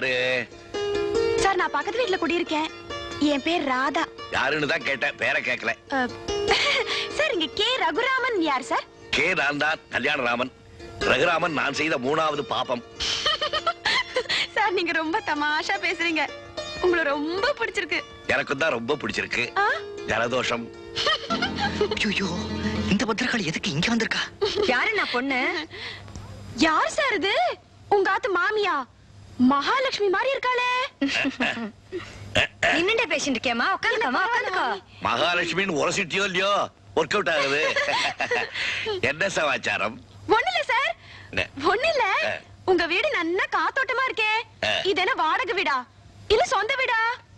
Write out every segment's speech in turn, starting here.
யாரு சார் நான் பக்கத்து வீட்ல குடியிருக்கேன் என் பேர் ராதா யாருன்னு தான் கேட்டேன் பேரை கேட்கல அஹ், சார் இங்க கே ரகுராமன் யார் சார் கே நான் தான் கல்யாண ராமன் ரகுராமன் நான் செய்த மூணாவது பாப்பம் சார் நீங்க ரொம்ப தமாஷா பேசுறீங்க உங்களை ரொம்ப பிடிச்சிருக்கு எனக்கும் தான் ரொம்ப பிடிச்சிருக்கு ஆ? ஜலதோஷம் ஐயோ இந்த பத்திரக்காளி எதுக்கு இங்க வந்திருக்கா யாரு நான் பொண்ணு யார் சார் இது உங்க ஆத்து மாமியா மகாலட்சுமி மாதிரி இருக்காளே நின்னுட்டே பேசிட்டு இருக்கேமா உட்காந்துக்கோமா உட்காந்துக்கோ மகாலட்சுமின்னு உரசிட்டியோ இல்லையோ ஒர்க் அவுட் ஆகுது என்ன சமாச்சாரம் ஒண்ணு இல்ல சார் என்ன? ஒண்ணு இல்ல ஆ. உங்க வீடு நல்லா காத்தோட்டமா இருக்கே ஆ. இது என்ன வாடகை வீடா இல்ல சொந்த வீடா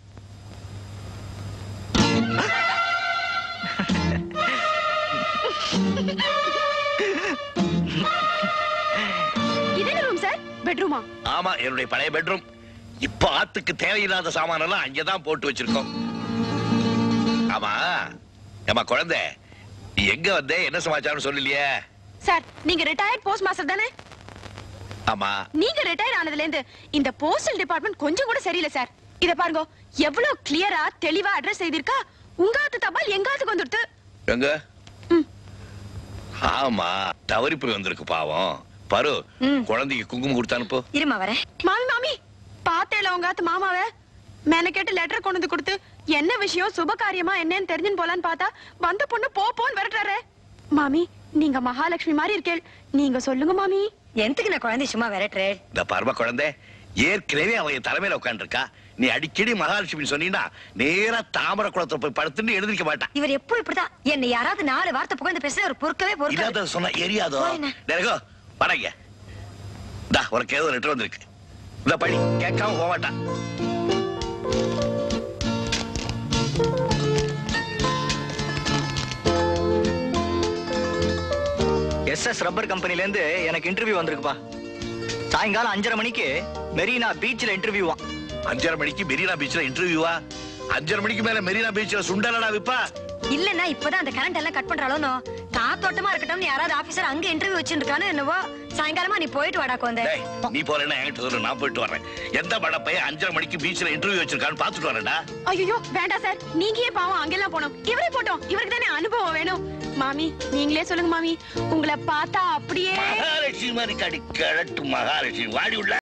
இது என்ன ரூம் சார் பெட்ரூமா ஆமா என்னுடைய பழைய பெட்ரூம் இப்ப ஆத்துக்கு தேவையில்லாத சாமானெல்லாம் அங்கதான் போட்டு வச்சிருக்கோம் ஆமா ஏமா குழந்தை நீ எங்க வந்த என்ன சமாச்சாரம் சொல்லலையே சார் நீங்க ரிட்டையர்ட் போஸ்ட் மாஸ்டர் தானே ஆமா நீங்க ரிட்டையர் ஆனதுல இருந்து இந்த போஸ்டல் டிபார்ட்மெண்ட் கொஞ்சம் கூட சரியில்லை சார் இத பாருங்க எவ்வளவு கிளியரா தெளிவா அட்ரஸ் செய்திருக்கா உங்காத்து தபால் எங்காத்துக்கு வந்துடுது எங்க ம். ஆமா தவறி போய் வந்திருக்கு பாவம் பரு ம். குழந்தைக்கு குங்குமம் கொடுத்து அனுப்பு இருமா வரேன் மாமி மாமி பார்த்தேல உங்காத்து மாமாவ மேல கேட்டு லெட்டர் கொண்டு வந்து கொடுத்து என்ன விஷயம் சுப காரியமா என்னன்னு தெரிஞ்சுன்னு போலான்னு பார்த்தா வந்த பொண்ணு போ போன்னு விரட்டுறாரு மாமி நீங்க மகாலட்சுமி மாதிரி இருக்கேள் நீங்க சொல்லுங்க மாமி எதுக்கு நான் குழந்தை சும்மா விரட்டுறேன் இந்த பரம குழந்தை ஏற்கனவே அவன் என் தலைமையில உட்காந்துருக்கா நீ அடிக்கடி மகாலட்சுமி சொன்னீங்கன்னா நேரா தாமரை குளத்துல போய் படுத்துன்னு எழுதிக்க மாட்டான் இவர் எப்போ இப்படிதான் என்ன யாராவது நாலு வார்த்தை புகழ்ந்து பேச ஒரு பொறுக்கவே பொறுக்காது இல்லாத சொன்ன எரியாதோ போறேண்ணே. டேரகோ வரங்க இந்தா உனக்கு ஏதோ லெட்டர் வந்திருக்கு இந்த படி கேட்காம போக மாட்டான் எஸ் எஸ் ரப்பர் கம்பெனில இருந்து எனக்கு இன்டர்வியூ வந்திருக்குப்பா சாயங்காலம் அஞ்சரை மணிக்கு மெரினா பீச்ல இன்டர்வியூவா அஞ்சரை மணிக்கு மெரினா பீச்ல இன்டர்வியூவா அஞ்சரை மணிக்கு மேல மெரினா பீச்ல சுண்டலடா விப்பா இல்லன்னா இப்பதான் அந்த கரண்ட் எல்லாம் கட் பண்றாளோனோ காத்தோட்டமா இருக்கட்டும்னு யாராவது ஆபீசர் அங்க இன்டர்வியூ வச்சிருக்கானு என்னவோ சாயங்காலமா நீ போயிட்டு வாடா குழந்தை டேய் நீ போறேன்னா என்கிட்ட சொல்லு நான் போயிட்டு வரேன் எந்த பட பையன் அஞ்சரை மணிக்கு பீச்ல இன்டர்வியூ வச்சிருக்கான்னு பாத்துட்டு வரேன்டா ஐயோ வேண்டாம் சார் நீங்க ஏன் பாவம் அங்கெல்லாம் போனோம் இவரே போட்டோம் இவருக்கு தானே அனுபவம் வேணும் மாமி நீங்களே சொல்லுங்க மாமி உங்களை பார்த்தா அப்படியே மகாலட்சுமி மாதிரி கடி கிழட்டு மகாலட்சுமி வாடி உள்ள